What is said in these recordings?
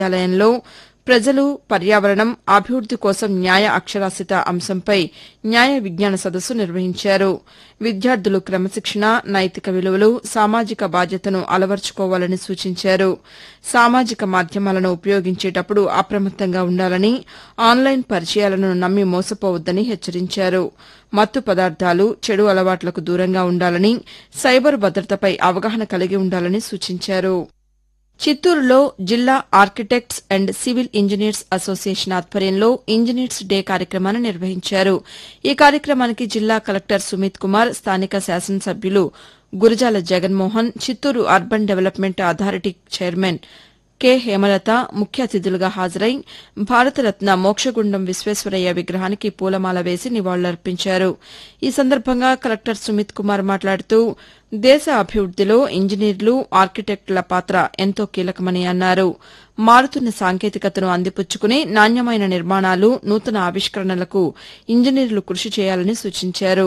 విద్యాలయంలో ప్రజలు పర్యావరణం అభివృద్ది కోసం న్యాయ అక్షరాస్యత అంశంపై న్యాయ విజ్ఞాన సదస్సు నిర్వహించారు విద్యార్థులు క్రమశిక్షణ నైతిక విలువలు సామాజిక బాధ్యతను అలవర్చుకోవాలని సూచించారు సామాజిక మాధ్యమాలను ఉపయోగించేటప్పుడు అప్రమత్తంగా ఉండాలని ఆన్లైన్ పరిచయాలను నమ్మి మోసపోవద్దని హెచ్చరించారు మత్తు పదార్థాలు చెడు అలవాట్లకు దూరంగా ఉండాలని సైబర్ భద్రతపై అవగాహన కలిగి ఉండాలని సూచించారు చిత్తూరులో జిల్లా architects and civil engineers association ఆధ్వర్యంలో ఇంజనీర్స్ డే కార్యక్రమాన్ని నిర్వహించారు ఈ కార్యక్రమానికి జిల్లా కలెక్టర్ సుమిత్ కుమార్ స్థానిక శాసనసభ్యులు Gurajala Jaganmohan Chittoor urban development authority chairman K Hemalatha ముఖ్య అతిథులుగా హాజరై భారతరత్న మోక్షగుండం విశ్వేశ్వరయ్య విగ్రహానికి పూలమాల వేసి నివాళులర్పించారు ఈ సందర్భంగా కలెక్టర్ సుమిత్ కుమార్ మాట్లాడుతూ దేశ అభివృద్దిలో ఇంజనీర్లు ఆర్కిటెక్టుల పాత్ర ఎంతో కీలకమని అన్నారు మారుతున్న సాంకేతికతను అందిపుచ్చుకుని నాణ్యమైన నిర్మాణాలు నూతన ఆవిష్కరణలకు ఇంజనీర్లు కృషి చేయాలని సూచించారు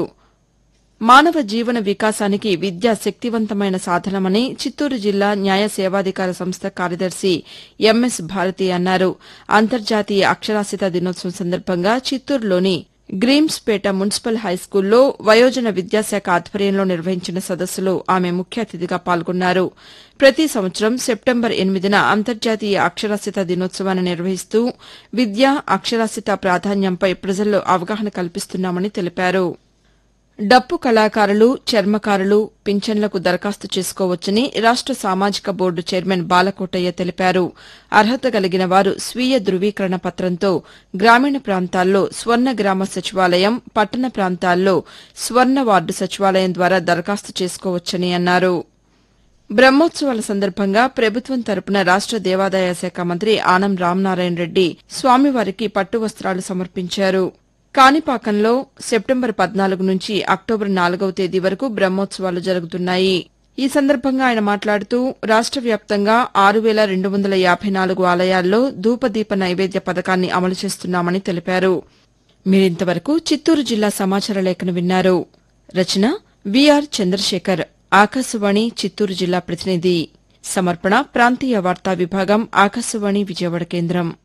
మానవ జీవన వికాసానికి విద్య శక్తివంతమైన సాధనమని చిత్తూరు జిల్లా న్యాయ సేవాధికార సంస్థ కార్యదర్శి ఎంఎస్ భారతి అన్నారు అంతర్జాతీయ అక్షరాస్యత దినోత్సవం సందర్భంగా చిత్తూరులోని గ్రీమ్స్పేట మున్సిపల్ హైస్కూల్లో వయోజన విద్యాశాఖ ఆధ్వర్యంలో నిర్వహించిన సదస్సులో ఆమె ముఖ్య అతిథిగా పాల్గొన్నారు ప్రతి సంవత్సరం సెప్టెంబర్ ఎనిమిదిన అంతర్జాతీయ అక్షరాస్యత దినోత్సవాన్ని నిర్వహిస్తూ విద్య అక్షరాస్యత ప్రాధాన్యంపై ప్రజల్లో అవగాహన కల్పిస్తున్నామని తెలిపారు డప్పు కళాకారులు చర్మకారులు పింఛన్లకు దరఖాస్తు చేసుకోవచ్చని రాష్ట సామాజిక బోర్డు చైర్మన్ బాలకోటయ్య తెలిపారు అర్హత కలిగిన వారు స్వీయ ధృవీకరణ పత్రంతో గ్రామీణ ప్రాంతాల్లో స్వర్ణ గ్రామ సచివాలయం పట్టణ ప్రాంతాల్లో స్వర్ణ వార్డు సచివాలయం ద్వారా దరఖాస్తు చేసుకోవచ్చని అన్నారు బ్రహ్మోత్సవాల సందర్భంగా ప్రభుత్వం తరపున రాష్ట దేవాదాయ శాఖ మంత్రి ఆనం రామనారాయణ రెడ్డి స్వామివారికి పట్టు వస్త్రాలు సమర్పించారు కాణిపాకంలో సెప్టెంబర్ పద్నాలుగు నుంచి అక్టోబర్ నాలుగవ తేదీ వరకు బ్రహ్మోత్సవాలు జరుగుతున్నాయి ఈ సందర్భంగా ఆయన మాట్లాడుతూ రాష్ట వ్యాప్తంగా ఆరు వేల రెండు వందల యాభై నాలుగు ఆలయాల్లో ధూపదీప నైవేద్య పథకాన్ని అమలు చేస్తున్నామని తెలిపారు మీరింతవరకు చిత్తూరు జిల్లా సమాచార లేఖను విన్నారు రచన విఆర్ చంద్రశేఖర్ ఆకాశవాణి చిత్తూరు జిల్లా ప్రతినిధి సమర్పణ ప్రాంతీయ వార్తా విభాగం ఆకాశవాణి విజయవాడ కేంద్రం